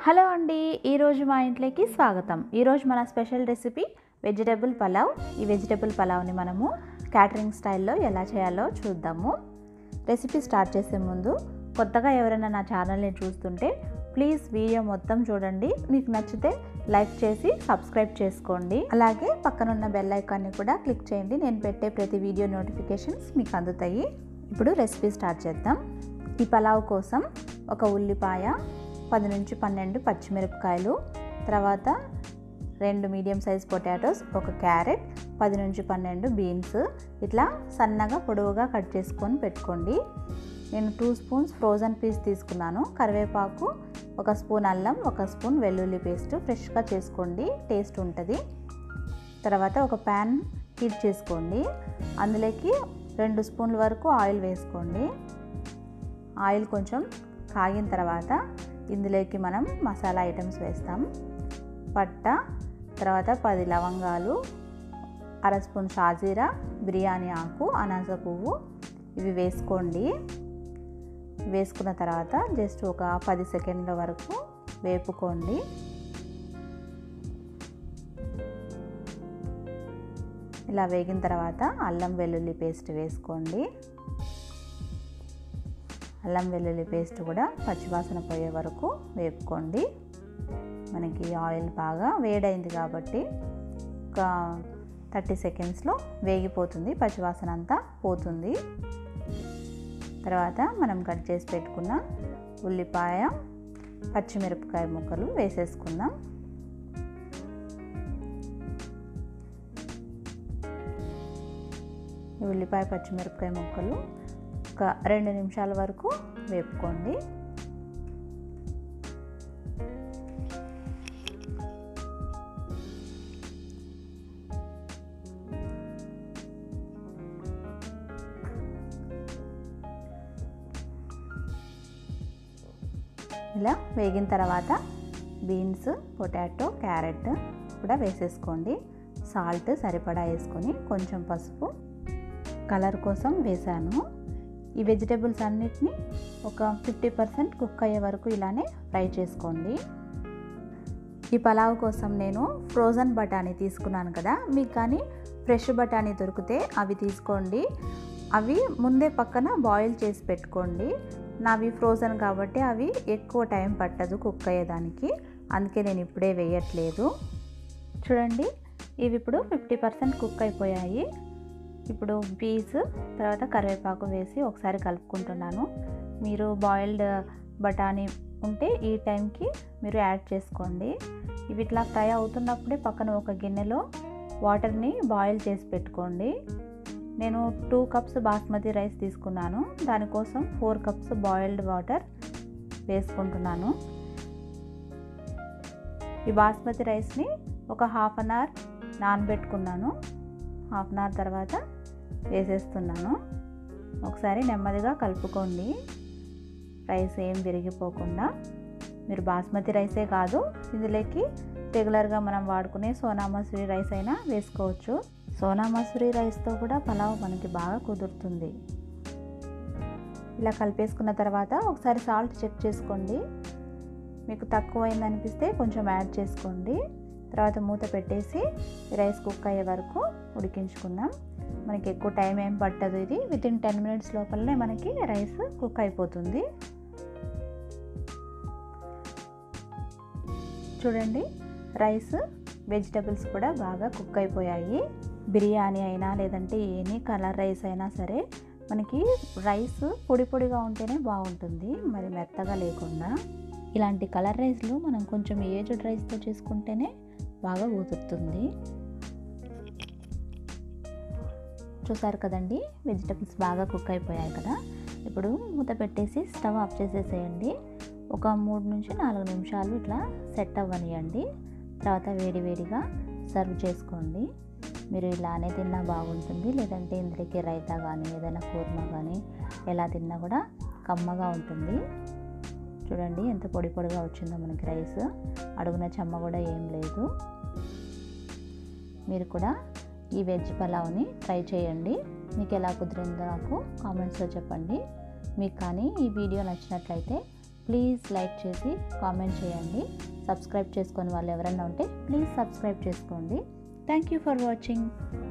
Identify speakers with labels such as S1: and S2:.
S1: hello అండి ఈరోజు మా ఇంట్లోకి స్వాగతం ఈరోజు మన స్పెషల్ రెసిపీ వెజిటబుల్ పలావ్ ఈ వెజిటబుల్ పలావ్ని మనము క్యాటరింగ్ స్టైల్లో ఎలా చేయాలో చూద్దాము రెసిపీ స్టార్ట్ చేసే ముందు కొత్తగా ఎవరైనా నా ఛానల్ని చూస్తుంటే ప్లీజ్ వీడియో మొత్తం చూడండి మీకు నచ్చితే లైక్ చేసి సబ్స్క్రైబ్ చేసుకోండి అలాగే పక్కనున్న బెల్ ఐకాన్ని కూడా క్లిక్ చేయండి నేను పెట్టే ప్రతి వీడియో నోటిఫికేషన్స్ మీకు అందుతాయి ఇప్పుడు రెసిపీ స్టార్ట్ చేద్దాం ఈ పలావ్ కోసం ఒక ఉల్లిపాయ పది నుంచి పన్నెండు పచ్చిమిరపకాయలు తర్వాత రెండు మీడియం సైజ్ పొటాటోస్ ఒక క్యారెట్ పది నుంచి పన్నెండు బీన్స్ ఇట్లా సన్నగా పొడవుగా కట్ చేసుకొని పెట్టుకోండి నేను టూ స్పూన్స్ ఫ్రోజన్ పీస్ తీసుకున్నాను కరివేపాకు ఒక స్పూన్ అల్లం ఒక స్పూన్ వెల్లుల్లి పేస్ట్ ఫ్రెష్గా చేసుకోండి టేస్ట్ ఉంటుంది తర్వాత ఒక ప్యాన్ హీట్ చేసుకోండి అందులోకి రెండు స్పూన్ల వరకు ఆయిల్ వేసుకోండి ఆయిల్ కొంచెం కాగిన తర్వాత ఇందులోకి మనం మసాలా ఐటమ్స్ వేస్తాం పట్ట తర్వాత పది లవంగాలు అర స్పూన్ షాజీరా బిర్యానీ ఆకు అనాస పువ్వు ఇవి వేసుకోండి వేసుకున్న తర్వాత జస్ట్ ఒక పది సెకండ్ల వరకు వేపుకోండి ఇలా వేగిన తర్వాత అల్లం వెల్లుల్లి పేస్ట్ వేసుకోండి అల్లం వెల్లుల్లి పేస్ట్ కూడా పచ్చివాసన పోయే వరకు వేపుకోండి మనకి ఆయిల్ బాగా వేడైంది కాబట్టి ఒక థర్టీ సెకండ్స్లో వేగిపోతుంది పచ్చివాసన అంతా పోతుంది తర్వాత మనం కట్ చేసి పెట్టుకున్న ఉల్లిపాయ పచ్చిమిరపకాయ ముక్కలు వేసేసుకుందాం ఉల్లిపాయ పచ్చిమిరపకాయ ముక్కలు ఒక రెండు నిమిషాల వరకు వేపుకోండి ఇలా వేగిన తర్వాత బీన్స్ పొటాటో క్యారెట్ కూడా వేసేసుకోండి సాల్ట్ సరిపడా వేసుకొని కొంచెం పసుపు కలర్ కోసం వేసాను ఈ వెజిటేబుల్స్ అన్నిటిని ఒక ఫిఫ్టీ పర్సెంట్ కుక్ అయ్యే వరకు ఇలానే ఫ్రై చేసుకోండి ఈ పలావ్ కోసం నేను ఫ్రోజన్ బఠానీ తీసుకున్నాను కదా మీకు కానీ ఫ్రెష్ బఠానీ దొరికితే అవి తీసుకోండి అవి ముందే పక్కన బాయిల్ చేసి పెట్టుకోండి నావి ఫ్రోజన్ కాబట్టి అవి ఎక్కువ టైం పట్టదు కుక్ అయ్యేదానికి అందుకే నేను ఇప్పుడే వేయట్లేదు చూడండి ఇవి ఇప్పుడు ఫిఫ్టీ పర్సెంట్ కుక్ అయిపోయాయి ఇప్పుడు పీస్ తర్వాత కరివేపాకు వేసి ఒకసారి కలుపుకుంటున్నాను మీరు బాయిల్డ్ బఠానీ ఉంటే ఈ టైంకి మీరు యాడ్ చేసుకోండి ఇవి ఇట్లా ఫ్రై అవుతున్నప్పుడే పక్కన ఒక గిన్నెలో వాటర్ని బాయిల్ చేసి పెట్టుకోండి నేను టూ కప్స్ బాస్మతి రైస్ తీసుకున్నాను దానికోసం ఫోర్ కప్స్ బాయిల్డ్ వాటర్ వేసుకుంటున్నాను ఈ బాస్మతి రైస్ని ఒక హాఫ్ అన్ అవర్ నానబెట్టుకున్నాను హాఫ్ అన్ అవర్ తర్వాత వేసేస్తున్నాను ఒకసారి నెమ్మదిగా కలుపుకోండి రైస్ ఏం విరిగిపోకుండా మీరు బాస్మతి రైసే కాదు ఇందులోకి రెగ్యులర్గా మనం వాడుకునే సోనా మసూరి రైస్ అయినా వేసుకోవచ్చు సోనా మసూరి రైస్తో కూడా పలావ్ మనకి బాగా కుదురుతుంది ఇలా కలిపేసుకున్న తర్వాత ఒకసారి సాల్ట్ చెక్ చేసుకోండి మీకు తక్కువైంది అనిపిస్తే కొంచెం యాడ్ చేసుకోండి తర్వాత మూత పెట్టేసి రైస్ కుక్ అయ్యే వరకు ఉడికించుకుందాం మనకి ఎక్కువ టైం ఏం పట్టదు ఇది విత్ ఇన్ టెన్ మినిట్స్ లోపలనే మనకి రైస్ కుక్ అయిపోతుంది చూడండి రైస్ వెజిటబుల్స్ కూడా బాగా కుక్ అయిపోయాయి బిర్యానీ అయినా లేదంటే ఎనీ కలర్ రైస్ అయినా సరే మనకి రైస్ పొడి పొడిగా ఉంటేనే బాగుంటుంది మరి మెత్తగా లేకుండా ఇలాంటి కలర్ రైస్లు మనం కొంచెం ఏజ్డ్ రైస్తో చేసుకుంటేనే బాగా కుదురుతుంది చూసారు కదండి వెజిటబుల్స్ బాగా కుక్ అయిపోయాయి కదా ఇప్పుడు మూత పెట్టేసి స్టవ్ ఆఫ్ చేసేసేయండి ఒక మూడు నుంచి నాలుగు నిమిషాలు ఇట్లా సెట్ అవ్వనియండి తర్వాత వేడి వేడిగా సర్వ్ చేసుకోండి మీరు ఇలానే తిన్నా బాగుంటుంది లేదంటే ఇందులోకి రైతా కానీ ఏదైనా కూర్మా కానీ ఎలా తిన్నా కూడా కమ్మగా ఉంటుంది చూడండి ఎంత పొడి పొడిగా వచ్చిందో మనకి రైస్ అడుగున చెమ్మ కూడా ఏం లేదు మీరు కూడా ఈ వెజ్ పలావ్ని ట్రై చేయండి మీకు ఎలా కుదిరిందో నాకు కామెంట్స్లో చెప్పండి మీకు కానీ ఈ వీడియో నచ్చినట్లయితే ప్లీజ్ లైక్ చేసి కామెంట్ చేయండి సబ్స్క్రైబ్ చేసుకొని వాళ్ళు ఎవరైనా ఉంటే ప్లీజ్ సబ్స్క్రైబ్ చేసుకోండి థ్యాంక్ యూ ఫర్ వాచింగ్